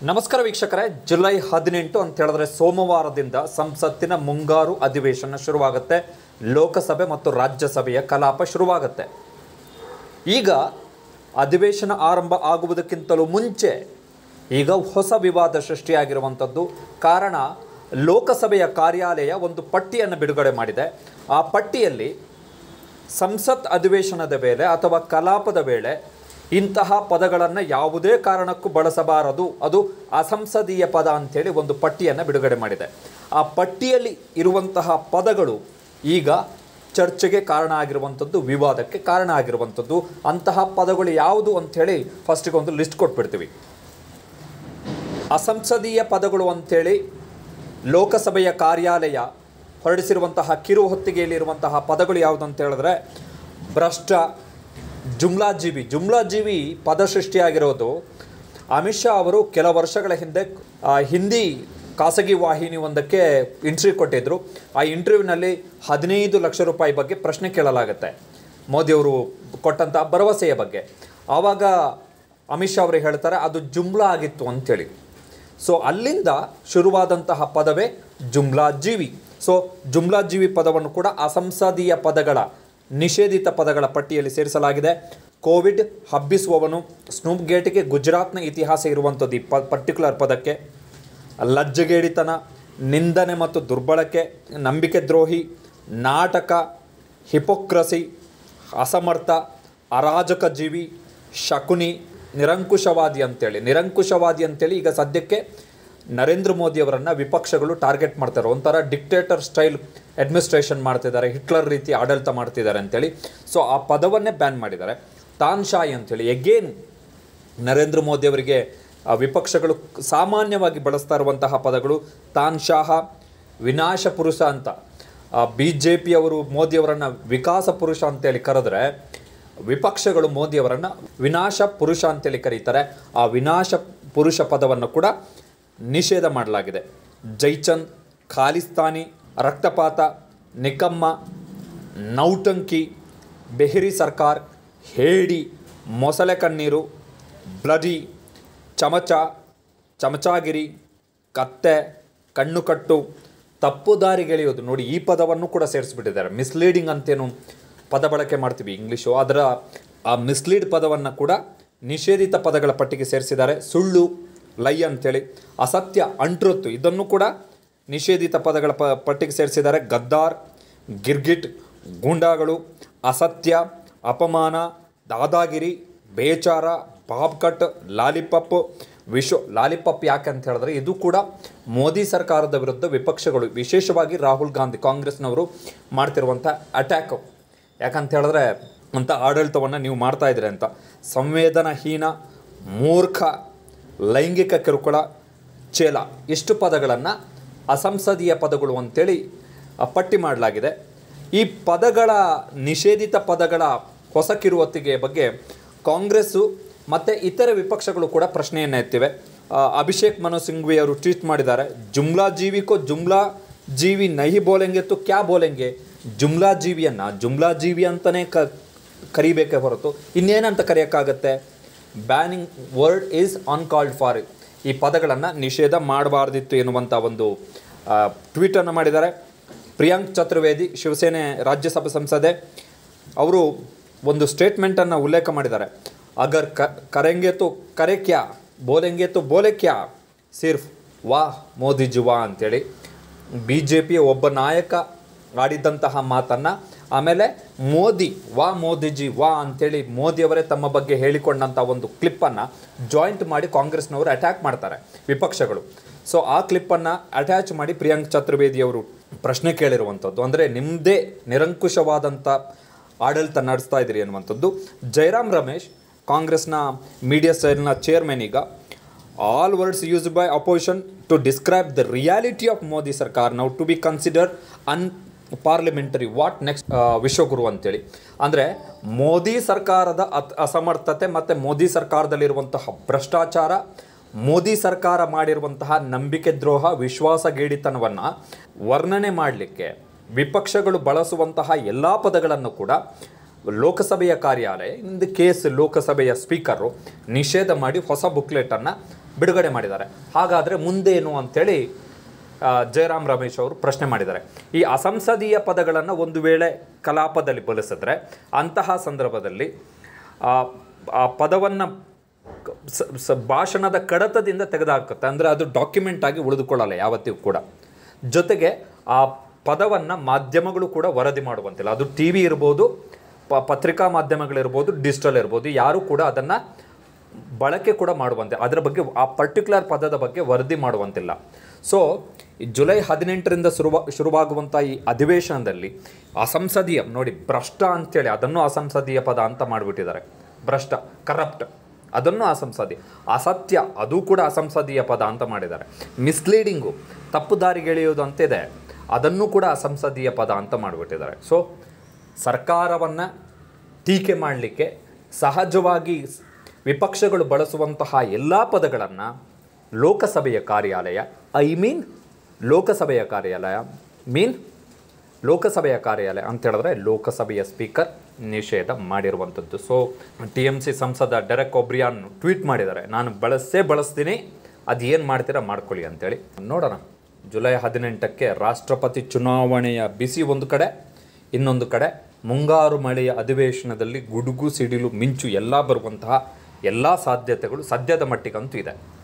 ನಮಸ್ಕಾರ ವೀಕ್ಷಕರೇ ಜುಲೈ ಹದಿನೆಂಟು ಅಂತ ಹೇಳಿದ್ರೆ ಸೋಮವಾರದಿಂದ ಸಂಸತ್ತಿನ ಮುಂಗಾರು ಅಧಿವೇಶನ ಶುರುವಾಗುತ್ತೆ ಲೋಕಸಭೆ ಮತ್ತು ರಾಜ್ಯಸಭೆಯ ಕಲಾಪ ಶುರುವಾಗುತ್ತೆ ಈಗ ಅಧಿವೇಶನ ಆರಂಭ ಆಗುವುದಕ್ಕಿಂತಲೂ ಮುಂಚೆ ಈಗ ಹೊಸ ವಿವಾದ ಸೃಷ್ಟಿಯಾಗಿರುವಂಥದ್ದು ಕಾರಣ ಲೋಕಸಭೆಯ ಕಾರ್ಯಾಲಯ ಒಂದು ಪಟ್ಟಿಯನ್ನು ಬಿಡುಗಡೆ ಮಾಡಿದೆ ಆ ಪಟ್ಟಿಯಲ್ಲಿ ಸಂಸತ್ ಅಧಿವೇಶನದ ವೇಳೆ ಅಥವಾ ಕಲಾಪದ ವೇಳೆ ಇಂತಹ ಪದಗಳನ್ನು ಯಾವುದೇ ಕಾರಣಕ್ಕೂ ಬಳಸಬಾರದು ಅದು ಅಸಂಸದೀಯ ಪದ ಅಂಥೇಳಿ ಒಂದು ಪಟ್ಟಿಯನ್ನು ಬಿಡುಗಡೆ ಮಾಡಿದೆ ಆ ಪಟ್ಟಿಯಲ್ಲಿ ಇರುವಂತಹ ಪದಗಳು ಈಗ ಚರ್ಚೆಗೆ ಕಾರಣ ಆಗಿರುವಂಥದ್ದು ವಿವಾದಕ್ಕೆ ಕಾರಣ ಆಗಿರುವಂಥದ್ದು ಅಂತಹ ಪದಗಳು ಯಾವುದು ಅಂಥೇಳಿ ಫಸ್ಟಿಗೆ ಒಂದು ಲಿಸ್ಟ್ ಕೊಟ್ಬಿಡ್ತೀವಿ ಅಸಂಸದೀಯ ಪದಗಳು ಅಂಥೇಳಿ ಲೋಕಸಭೆಯ ಕಾರ್ಯಾಲಯ ಹೊರಡಿಸಿರುವಂತಹ ಕಿರು ಹೊತ್ತಿಗೆಯಲ್ಲಿರುವಂತಹ ಪದಗಳು ಯಾವುದು ಅಂತ ಹೇಳಿದ್ರೆ ಭ್ರಷ್ಟ ಜುಮ್ಲಾಜೀವಿ ಜುಮ್ಲಾಜೀವಿ ಪದ ಸೃಷ್ಟಿಯಾಗಿರೋದು ಅಮಿತ್ ಶಾ ಅವರು ಕೆಲ ವರ್ಷಗಳ ಹಿಂದೆ ಆ, ಹಿಂದಿ ಖಾಸಗಿ ವಾಹಿನಿ ಒಂದಕ್ಕೆ ಇಂಟರ್ವ್ಯೂ ಕೊಟ್ಟಿದ್ದರು ಆ ಇಂಟರ್ವ್ಯೂನಲ್ಲಿ ಹದಿನೈದು ಲಕ್ಷ ರೂಪಾಯಿ ಬಗ್ಗೆ ಪ್ರಶ್ನೆ ಕೇಳಲಾಗುತ್ತೆ ಮೋದಿಯವರು ಕೊಟ್ಟಂತಹ ಭರವಸೆಯ ಬಗ್ಗೆ ಆವಾಗ ಅಮಿತ್ ಶಾ ಅವರು ಹೇಳ್ತಾರೆ ಅದು ಜುಮ್ಲಾ ಆಗಿತ್ತು ಅಂತೇಳಿ ಸೊ ಅಲ್ಲಿಂದ ಶುರುವಾದಂತಹ ಪದವೇ ಜುಮ್ಲಾ ಜೀವಿ ಸೊ ಜುಮ್ಲಾ ಜೀವಿ ಪದವನ್ನು ಕೂಡ ಅಸಂಸದೀಯ ಪದಗಳ ನಿಷೇಧಿತ ಪದಗಳ ಪಟ್ಟಿಯಲ್ಲಿ ಸೇರಿಸಲಾಗಿದೆ ಕೋವಿಡ್ ಹಬ್ಬಿಸುವವನು ಸ್ನೂಪ್ ಗೇಟ್ಗೆ ಗುಜರಾತ್ನ ಇತಿಹಾಸ ಇರುವಂಥದ್ದು ಈ ಪ ಪರ್ಟಿಕ್ಯುಲರ್ ಪದಕ್ಕೆ ಲಜ್ಜಗೇಡಿತನ ನಿಂದನೆ ಮತ್ತು ದುರ್ಬಳಕೆ ನಂಬಿಕೆ ದ್ರೋಹಿ ನಾಟಕ ಹಿಪೋಕ್ರಸಿ ಅಸಮರ್ಥ ಅರಾಜಕ ಜೀವಿ ಶಕುನಿ ನಿರಂಕುಶವಾದಿ ಅಂತೇಳಿ ನಿರಂಕುಶವಾದಿ ಅಂತೇಳಿ ಈಗ ಸದ್ಯಕ್ಕೆ ನರೇಂದ್ರ ಮೋದಿಯವರನ್ನು ವಿಪಕ್ಷಗಳು ಟಾರ್ಗೆಟ್ ಮಾಡ್ತಾರೆ ಒಂಥರ ಡಿಕ್ಟೇಟರ್ ಸ್ಟೈಲ್ ಅಡ್ಮಿನಿಸ್ಟ್ರೇಷನ್ ಮಾಡ್ತಿದ್ದಾರೆ ಹಿಟ್ಲರ್ ರೀತಿ ಆಡಳಿತ ಮಾಡ್ತಿದ್ದಾರೆ ಅಂತೇಳಿ ಸೊ ಆ ಪದವನ್ನೇ ಬ್ಯಾನ್ ಮಾಡಿದ್ದಾರೆ ತಾನ್ಶಾಯಿ ಅಂತೇಳಿ ಎಗೇನ್ ನರೇಂದ್ರ ಮೋದಿ ಅವರಿಗೆ ಆ ವಿಪಕ್ಷಗಳು ಸಾಮಾನ್ಯವಾಗಿ ಬಳಸ್ತಾ ಇರುವಂತಹ ಪದಗಳು ತಾನ್ಶಾಹ ವಿನಾಶ ಪುರುಷ ಅಂತ ಬಿ ಜೆ ಪಿಯವರು ಮೋದಿಯವರನ್ನು ವಿಕಾಸ ಪುರುಷ ಅಂತೇಳಿ ಕರೆದ್ರೆ ವಿಪಕ್ಷಗಳು ಮೋದಿಯವರನ್ನು ವಿನಾಶ ಪುರುಷ ಅಂತೇಳಿ ಕರೀತಾರೆ ಆ ವಿನಾಶ ಪುರುಷ ಪದವನ್ನು ಕೂಡ ನಿಷೇಧ ಮಾಡಲಾಗಿದೆ ಜೈಚಂದ್ ಖಾಲಿಸ್ತಾನಿ ರಕ್ತಪಾತ ನಿಕಮ್ಮ ನೌಟಂಕಿ ಬೆಹರಿ ಸರ್ಕಾರ್ ಹೇಡಿ ಮೊಸಳೆ ಕಣ್ಣೀರು ಬ್ಲಡಿ ಚಮಚ ಚಮಚಾಗಿರಿ ಕತ್ತೆ ಕಣ್ಣು ಕಟ್ಟು ತಪ್ಪು ದಾರಿಗೆಳೆಯೋದು ನೋಡಿ ಈ ಪದವನ್ನು ಕೂಡ ಸೇರಿಸ್ಬಿಟ್ಟಿದ್ದಾರೆ ಮಿಸ್ಲೀಡಿಂಗ್ ಅಂತೇನು ಪದ ಬಳಕೆ ಮಾಡ್ತೀವಿ ಇಂಗ್ಲೀಷು ಅದರ ಆ ಮಿಸ್ಲೀಡ್ ಪದವನ್ನು ಕೂಡ ನಿಷೇಧಿತ ಪದಗಳ ಪಟ್ಟಿಗೆ ಸೇರಿಸಿದ್ದಾರೆ ಸುಳ್ಳು ಲೈ ಅಂತೇಳಿ ಅಸತ್ಯ ಅಂಟ್ರೊತ್ತು ಇದನ್ನು ಕೂಡ ನಿಷೇಧಿತ ಪದಗಳ ಪ ಪಟ್ಟಿಗೆ ಸೇರಿಸಿದ್ದಾರೆ ಗದ್ದಾರ್ ಗಿರ್ಗಿಟ್ ಗೂಂಡಾಗಳು ಅಸತ್ಯ ಅಪಮಾನ ದಾದಾಗಿರಿ ಬೇಚಾರ ಬಾಬ್ಕಟ್ ಲಾಲಿಪಪ್ ವಿಶ್ವ ಲಾಲಿಪಪ್ ಯಾಕೆ ಅಂತ ಹೇಳಿದ್ರೆ ಇದು ಕೂಡ ಮೋದಿ ಸರ್ಕಾರದ ವಿರುದ್ಧ ವಿಪಕ್ಷಗಳು ವಿಶೇಷವಾಗಿ ರಾಹುಲ್ ಗಾಂಧಿ ಕಾಂಗ್ರೆಸ್ನವರು ಮಾಡ್ತಿರುವಂಥ ಅಟ್ಯಾಕು ಯಾಕಂತ ಹೇಳಿದ್ರೆ ಅಂತ ಆಡಳಿತವನ್ನು ನೀವು ಮಾಡ್ತಾ ಇದ್ದೀರಿ ಅಂತ ಸಂವೇದನಾಹೀನ ಮೂರ್ಖ ಲೈಂಗಿಕ ಕಿರುಕುಳ ಚೇಲ ಇಷ್ಟು ಪದಗಳನ್ನು ಅಸಂಸದೀಯ ಪದಗಳು ಅಂತೇಳಿ ಆ, ಪಟ್ಟಿ ಮಾಡಲಾಗಿದೆ ಈ ಪದಗಳ ನಿಷೇಧಿತ ಪದಗಳ ಹೊಸ ಕಿರುವತ್ತಿಗೆ ಬಗ್ಗೆ ಕಾಂಗ್ರೆಸ್ಸು ಮತ್ತು ಇತರೆ ವಿಪಕ್ಷಗಳು ಕೂಡ ಪ್ರಶ್ನೆಯನ್ನು ಎತ್ತಿವೆ ಆ, ಅಭಿಷೇಕ್ ಮನು ಸಿಂಘ್ವಿ ಅವರು ಟ್ವೀಟ್ ಮಾಡಿದ್ದಾರೆ ಜುಮ್ಲಾ ಜೀವಿಕೋ ಜುಮ್ಲಾ ಜೀವಿ ನಹಿ ಬೋಲೆಂಗೆ ತು ಕ್ಯಾ ಬೋಲೆಂಗೆ ಜುಮ್ಲಾ ಜೀವಿಯನ್ನು ಜುಮ್ಲಾ ಜೀವಿ ಅಂತಲೇ ಕ ಕರಿಬೇಕೇ ಹೊರತು ಇನ್ನೇನಂತ ಕರೆಯೋಕ್ಕಾಗತ್ತೆ banning word is uncalled for ಈ ಪದಗಳನ್ನು ನಿಷೇಧ ಮಾಡಬಾರ್ದಿತ್ತು ಎನ್ನುವಂಥ ಒಂದು ಟ್ವೀಟನ್ನು ಮಾಡಿದ್ದಾರೆ ಪ್ರಿಯಾಂಕ್ ಚತುರ್ವೇದಿ ಶಿವಸೇನೆ ರಾಜ್ಯಸಭಾ ಸಂಸದೆ ಅವರು ಒಂದು ಸ್ಟೇಟ್ಮೆಂಟನ್ನು ಉಲ್ಲೇಖ ಮಾಡಿದ್ದಾರೆ ಅಗರ್ ಕ ಕರೆಂಗೆ ತು ಕರೆ ಕ್ಯಾ ಬೋಲೆಂಗೆ ತು ಬೋಲೆ ಕ್ಯಾ ಸಿರ್ಫ್ ವಾ ಮೋದಿಜಿ ವಾ ಅಂತೇಳಿ ಬಿ ಜೆ ಪಿಯ ಒಬ್ಬ ನಾಯಕ ಆಡಿದ್ದಂತಹ ಮಾತನ್ನು ಆಮೇಲೆ ಮೋದಿ ವಾ ಮೋದಿಜಿ ವಾ ಅಂತೇಳಿ ಮೋದಿಯವರೇ ತಮ್ಮ ಬಗ್ಗೆ ಹೇಳಿಕೊಂಡಂಥ ಒಂದು ಕ್ಲಿಪ್ಪನ್ನು ಜಾಯಿಂಟ್ ಮಾಡಿ ಕಾಂಗ್ರೆಸ್ನವರು ಅಟ್ಯಾಕ್ ಮಾಡ್ತಾರೆ ವಿಪಕ್ಷಗಳು ಸೊ ಆ ಕ್ಲಿಪ್ಪನ್ನು ಅಟ್ಯಾಚ್ ಮಾಡಿ ಪ್ರಿಯಾಂಕ್ ಚತುರ್ವೇದಿಯವರು ಪ್ರಶ್ನೆ ಕೇಳಿರುವಂಥದ್ದು ಅಂದರೆ ನಿಮ್ಮದೇ ನಿರಂಕುಶವಾದಂಥ ಆಡಳಿತ ನಡೆಸ್ತಾ ಇದ್ದೀರಿ ಅನ್ನುವಂಥದ್ದು ಜಯರಾಮ್ ರಮೇಶ್ ಕಾಂಗ್ರೆಸ್ನ ಮೀಡಿಯಾ ಸೆಲ್ನ ಚೇರ್ಮನ್ ಈಗ all words used by opposition to describe the reality of Modi ಸರ್ಕಾರ ನಾವು to be consider unparliamentary what next ವಿಶ್ವಗುರು ಅಂತೇಳಿ ಅಂದರೆ ಮೋದಿ ಸರ್ಕಾರದ ಅತ್ ಅಸಮರ್ಥತೆ ಮತ್ತು ಮೋದಿ ಸರ್ಕಾರದಲ್ಲಿರುವಂತಹ ಭ್ರಷ್ಟಾಚಾರ ಮೋದಿ ಸರ್ಕಾರ ಮಾಡಿರುವಂತಹ ನಂಬಿಕೆ ದ್ರೋಹ ವಿಶ್ವಾಸಗೇಡಿತನವನ್ನು ವರ್ಣನೆ ಮಾಡಲಿಕ್ಕೆ ವಿಪಕ್ಷಗಳು ಬಳಸುವಂತಹ ಎಲ್ಲ ಪದಗಳನ್ನು ಕೂಡ ಲೋಕಸಭೆಯ ಕಾರ್ಯಾಲಯ ಇನ್ ದ ಕೇಸ್ ಲೋಕಸಭೆಯ ಸ್ಪೀಕರು ನಿಷೇಧ ಮಾಡಿ ಹೊಸ ಬುಕ್ಲೆಟನ್ನು ಬಿಡುಗಡೆ ಮಾಡಿದ್ದಾರೆ ಹಾಗಾದರೆ ಮುಂದೇನು ಅಂತೇಳಿ ಆ, ಜಯರಾಮ್ ರಮೇಶ್ ಅವರು ಪ್ರಶ್ನೆ ಮಾಡಿದ್ದಾರೆ ಈ ಅಸಂಸದೀಯ ಪದಗಳನ್ನು ಒಂದು ವೇಳೆ ಕಲಾಪದಲ್ಲಿ ಬಳಸಿದ್ರೆ ಅಂತಹ ಸಂದರ್ಭದಲ್ಲಿ ಆ, ಆ ಪದವನ್ನು ಸ- ಸ- ಭಾಷಣದ ಕಡತದಿಂದ ತೆಗೆದುಹಾಕುತ್ತೆ ಅಂದರೆ ಅದು ಡಾಕ್ಯುಮೆಂಟ್ ಆಗಿ ಉಳಿದುಕೊಳ್ಳಲ್ಲ ಯಾವತ್ತಿಗೂ ಕೂಡ ಜೊತೆಗೆ ಆ ಪದವನ್ನು ಮಾಧ್ಯಮಗಳು ಕೂಡ ವರದಿ ಮಾಡುವಂತಿಲ್ಲ ಅದು ಟಿ ವಿ ಇರ್ಬೋದು ಪ ಪತ್ರಿಕಾ ಮಾಧ್ಯಮಗಳಿರ್ಬೋದು ಡಿಜಿಟಲ್ ಇರ್ಬೋದು ಯಾರೂ ಕೂಡ ಅದನ್ನು ಬಳಕೆ ಕೂಡ ಮಾಡುವಂತೆ ಅದರ ಬಗ್ಗೆ ಆ ಪರ್ಟಿಕ್ಯುಲರ್ ಪದದ ಬಗ್ಗೆ ವರದಿ ಮಾಡುವಂತಿಲ್ಲ ಸೊ ಈ ಜುಲೈ ಹದಿನೆಂಟರಿಂದ ಶುರುವ ಶುರುವಾಗುವಂಥ ಈ ಅಧಿವೇಶನದಲ್ಲಿ ಅಸಂಸದೀಯ ನೋಡಿ ಭ್ರಷ್ಟ ಅಂತೇಳಿ ಅದನ್ನು ಅಸಂಸದೀಯ ಪದ ಅಂತ ಮಾಡಿಬಿಟ್ಟಿದ್ದಾರೆ ಭ್ರಷ್ಟ ಕರಪ್ಟ್ ಅದನ್ನು ಅಸಂಸದೀಯ ಅಸತ್ಯ ಅದು ಕೂಡ ಅಸಂಸದೀಯ ಪದ ಅಂತ ಮಾಡಿದ್ದಾರೆ ಮಿಸ್ಲೀಡಿಂಗು ತಪ್ಪು ದಾರಿಗೆಳೆಯೋದು ಅಂತಿದೆ ಅದನ್ನು ಕೂಡ ಅಸಂಸದೀಯ ಪದ ಅಂತ ಮಾಡಿಬಿಟ್ಟಿದ್ದಾರೆ ಸೊ ಸರ್ಕಾರವನ್ನು ಟೀಕೆ ಮಾಡಲಿಕ್ಕೆ ಸಹಜವಾಗಿ ವಿಪಕ್ಷಗಳು ಬಳಸುವಂತಹ ಎಲ್ಲ ಪದಗಳನ್ನು ಲೋಕಸಭೆಯ ಕಾರ್ಯಾಲಯ ಐ ಮೀನ್ ಲೋಕಸಭೆಯ ಕಾರ್ಯಾಲಯ ಮೀನ್ ಲೋಕಸಭೆಯ ಕಾರ್ಯಾಲಯ ಅಂತ ಹೇಳಿದ್ರೆ ಲೋಕಸಭೆಯ ಸ್ಪೀಕರ್ ನಿಷೇಧ ಮಾಡಿರುವಂಥದ್ದು ಸೊ ಟಿ ಎಮ್ ಸಿ ಸಂಸದ ಡೆರೆಕ್ ಒಬ್ರಿಯಾನ್ ಟ್ವೀಟ್ ಮಾಡಿದ್ದಾರೆ ನಾನು ಬಳಸೇ ಬಳಸ್ತೀನಿ ಅದು ಏನು ಮಾಡ್ತೀರಾ ಮಾಡ್ಕೊಳ್ಳಿ ಅಂತೇಳಿ ನೋಡೋಣ ಜುಲೈ ಹದಿನೆಂಟಕ್ಕೆ ರಾಷ್ಟ್ರಪತಿ ಚುನಾವಣೆಯ ಬಿಸಿ ಒಂದು ಕಡೆ ಇನ್ನೊಂದು ಕಡೆ ಮುಂಗಾರು ಮಳೆಯ ಅಧಿವೇಶನದಲ್ಲಿ ಗುಡುಗು ಸಿಡಿಲು ಮಿಂಚು ಎಲ್ಲ ಬರುವಂತಹ ಎಲ್ಲ ಸಾಧ್ಯತೆಗಳು ಸದ್ಯದ ಮಟ್ಟಿಗಂತೂ ಇದೆ